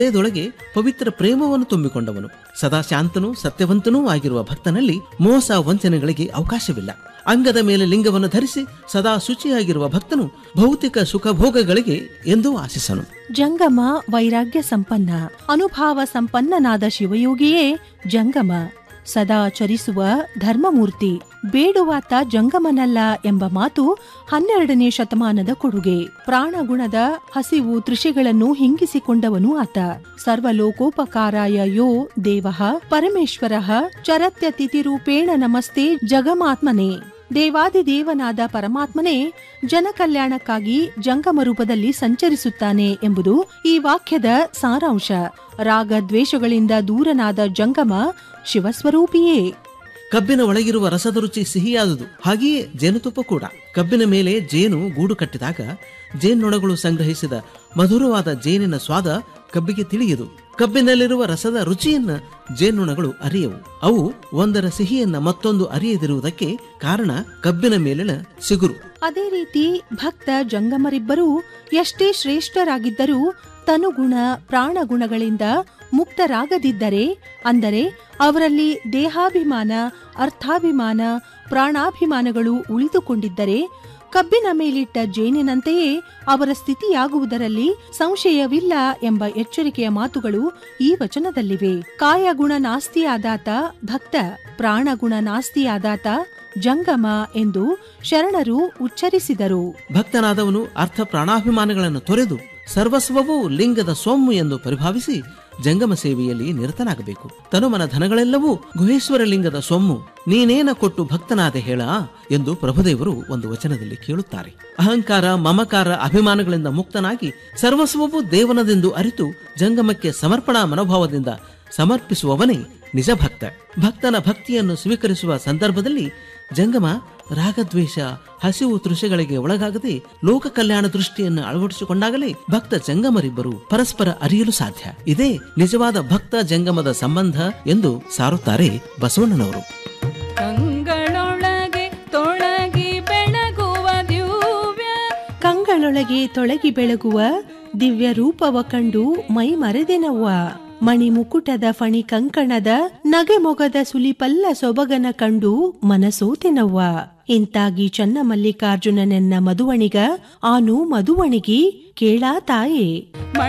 ಹೃದಯದೊಳಗೆ ಪವಿತ್ರ ಪ್ರೇಮವನ್ನು ತುಂಬಿಕೊಂಡವನು ಸದಾ ಶಾಂತನೂ ಸತ್ಯವಂತನೂ ಆಗಿರುವ ಭಕ್ತನಲ್ಲಿ ಮೋಸ ವಂಚನೆಗಳಿಗೆ ಅವಕಾಶವಿಲ್ಲ ಅಂಗದ ಮೇಲೆ ಲಿಂಗವನ್ನು ಧರಿಸಿ ಸದಾ ಶುಚಿಯಾಗಿರುವ ಭಕ್ತನು ಭೌತಿಕ ಸುಖಭೋಗಗಳಿಗೆ ಎಂದೂ ಆಶಿಸನು ಜಂಗಮ ವೈರಾಗ್ಯ ಸಂಪನ್ನ ಅನುಭಾವ ಸಂಪನ್ನನಾದ ಶಿವಯೋಗಿಯೇ ಜಂಗಮ ಸದಾ ಚರಿಸುವ ಧರ್ಮಮೂರ್ತಿ ಬೇಡುವಾತ ಜಂಗಮನಲ್ಲ ಎಂಬ ಮಾತು ಹನ್ನೆರಡನೇ ಶತಮಾನದ ಕೊಡುಗೆ ಪ್ರಾಣಗುಣದ ಹಸಿವು ತೃಷಿಗಳನ್ನು ಹಿಂಗಿಸಿಕೊಂಡವನು ಆತ ಸರ್ವಲೋಕೋಪಕಾರಾಯ ಯೋ ದೇವ ಪರಮೇಶ್ವರ ಚರತ್ಯ ತಿಥಿರೂಪೇಣ ನಮಸ್ತೆ ಜಗಮಾತ್ಮನೆ ದೇವಾದಿದೇವನಾದ ಪರಮಾತ್ಮನೇ ಜನಕಲ್ಯಾಣಕ್ಕಾಗಿ ಜಂಗಮ ರೂಪದಲ್ಲಿ ಸಂಚರಿಸುತ್ತಾನೆ ಎಂಬುದು ಈ ವಾಕ್ಯದ ಸಾರಾಂಶ ರಾಗ ದ್ವೇಷಗಳಿಂದ ದೂರನಾದ ಜಂಗಮ ಶಿವಸ್ವರೂಪಿಯೇ ಕಬ್ಬಿನ ಒಳಗಿರುವ ರಸದ ರುಚಿ ಸಿಹಿಯಾದುದು ಹಾಗೆಯೇ ಜೇನುತುಪ್ಪ ಕೂಡ ಕಬ್ಬಿನ ಮೇಲೆ ಜೇನು ಗೂಡು ಕಟ್ಟಿದಾಗ ಜೇನ್ನೊಣಗಳು ಸಂಗ್ರಹಿಸಿದ ಮಧುರವಾದ ಜೇನಿನ ಸ್ವಾದ ಕಬ್ಬಿಗೆ ತಿಳಿಯದು ಕಬ್ಬಿನಲ್ಲಿರುವ ರಸದ ರುಚಿಯನ್ನ ಜೇನುಣಗಳು ಅರಿಯವು ಅವು ಒಂದರ ಸಿಹಿಯನ್ನ ಮತ್ತೊಂದು ಅರಿಯದಿರುವುದಕ್ಕೆ ಕಾರಣ ಕಬ್ಬಿನ ಮೇಲಿನ ಸಿಗುರು ಅದೇ ರೀತಿ ಭಕ್ತ ಜಂಗಮರಿಬ್ಬರೂ ಎಷ್ಟೇ ಶ್ರೇಷ್ಠರಾಗಿದ್ದರೂ ತನುಗುಣ ಪ್ರಾಣಗುಣಗಳಿಂದ ಮುಕ್ತರಾಗದಿದ್ದರೆ ಅಂದರೆ ಅವರಲ್ಲಿ ದೇಹಾಭಿಮಾನ ಅರ್ಥಾಭಿಮಾನ ಪ್ರಾಣಾಭಿಮಾನಗಳು ಉಳಿದುಕೊಂಡಿದ್ದರೆ ಕಬ್ಬಿನ ಮೇಲಿಟ್ಟ ಜೇನಿನಂತೆಯೇ ಅವರ ಸ್ಥಿತಿಯಾಗುವುದರಲ್ಲಿ ಸಂಶಯವಿಲ್ಲ ಎಂಬ ಎಚ್ಚರಿಕೆಯ ಮಾತುಗಳು ಈ ವಚನದಲ್ಲಿವೆ ಕಾಯಗುಣ ನಾಸ್ತಿಯಾದಾತ ಭಕ್ತ ಪ್ರಾಣಗುಣ ನಾಸ್ತಿಯಾದಾತ ಜಂಗಮ ಎಂದು ಶರಣರು ಉಚ್ಚರಿಸಿದರು ಭಕ್ತನಾದವನು ಅರ್ಥ ಪ್ರಾಣಾಭಿಮಾನಗಳನ್ನು ತೊರೆದು ಸರ್ವಸ್ವವೂ ಲಿಂಗದ ಸೊಮ್ಮು ಎಂದು ಪರಿಭಾವಿಸಿ ಜಂಗಮ ಸೇವೆಯಲ್ಲಿ ನಿರತನಾಗಬೇಕು ತನುಮನ ಧನಗಳೆಲ್ಲವೂ ಗುಹೇಶ್ವರ ಲಿಂಗದ ಸೊಮ್ಮು ನೀನೇನ ಕೊಟ್ಟು ಭಕ್ತನಾದೆ ಹೇಳ ಎಂದು ಪ್ರಭುದೇವರು ಒಂದು ವಚನದಲ್ಲಿ ಕೇಳುತ್ತಾರೆ ಅಹಂಕಾರ ಮಮಕಾರ ಅಭಿಮಾನಗಳಿಂದ ಮುಕ್ತನಾಗಿ ಸರ್ವಸ್ವವೂ ದೇವನದೆಂದು ಅರಿತು ಜಂಗಮಕ್ಕೆ ಸಮರ್ಪಣಾ ಮನೋಭಾವದಿಂದ ಸಮರ್ಪಿಸುವವನೇ ನಿಜ ಭಕ್ತ ಭಕ್ತನ ಭಕ್ತಿಯನ್ನು ಸ್ವೀಕರಿಸುವ ಸಂದರ್ಭದಲ್ಲಿ ಜಂಗಮ ರಾಗದ್ವೇಷ ಹಸಿವು ತೃಷೆಗಳಿಗೆ ಒಳಗಾಗದೆ ಲೋಕ ಕಲ್ಯಾಣ ದೃಷ್ಟಿಯನ್ನು ಅಳವಡಿಸಿಕೊಂಡಾಗಲೇ ಭಕ್ತ ಜಂಗಮರಿಬ್ಬರು ಪರಸ್ಪರ ಅರಿಯಲು ಸಾಧ್ಯ ಇದೇ ನಿಜವಾದ ಭಕ್ತ ಜಂಗಮದ ಸಂಬಂಧ ಎಂದು ಸಾರುತ್ತಾರೆ ಬಸವಣ್ಣನವರು ಕಂಗಳೊಳಗೆ ತೊಳಗಿ ಬೆಳಗುವ ದಿವ್ಯ ಕಂಗಳೊಳಗೆ ತೊಳಗಿ ಬೆಳಗುವ ದಿವ್ಯ ರೂಪವ ಕಂಡು ಮೈ ಮರೆದೆನವ್ವ ಮಣಿ ಮುಕುಟದ ಫಣಿ ಕಂಕಣದ ನಗೆ ಮೊಗದ ಸುಲಿಪಲ್ಲ ಸೊಬಗನ ಕಂಡು ಮನಸೋತೆನವ್ವ ಇಂತಾಗಿ ಚನ್ನ ಮಲ್ಲಿಕಾರ್ಜುನನೆನ್ನ ಮಧುವಣಿಗ ಆನು ಮಧುವಣಿಗಿ ಕೇಳಾ ತಾಯೇ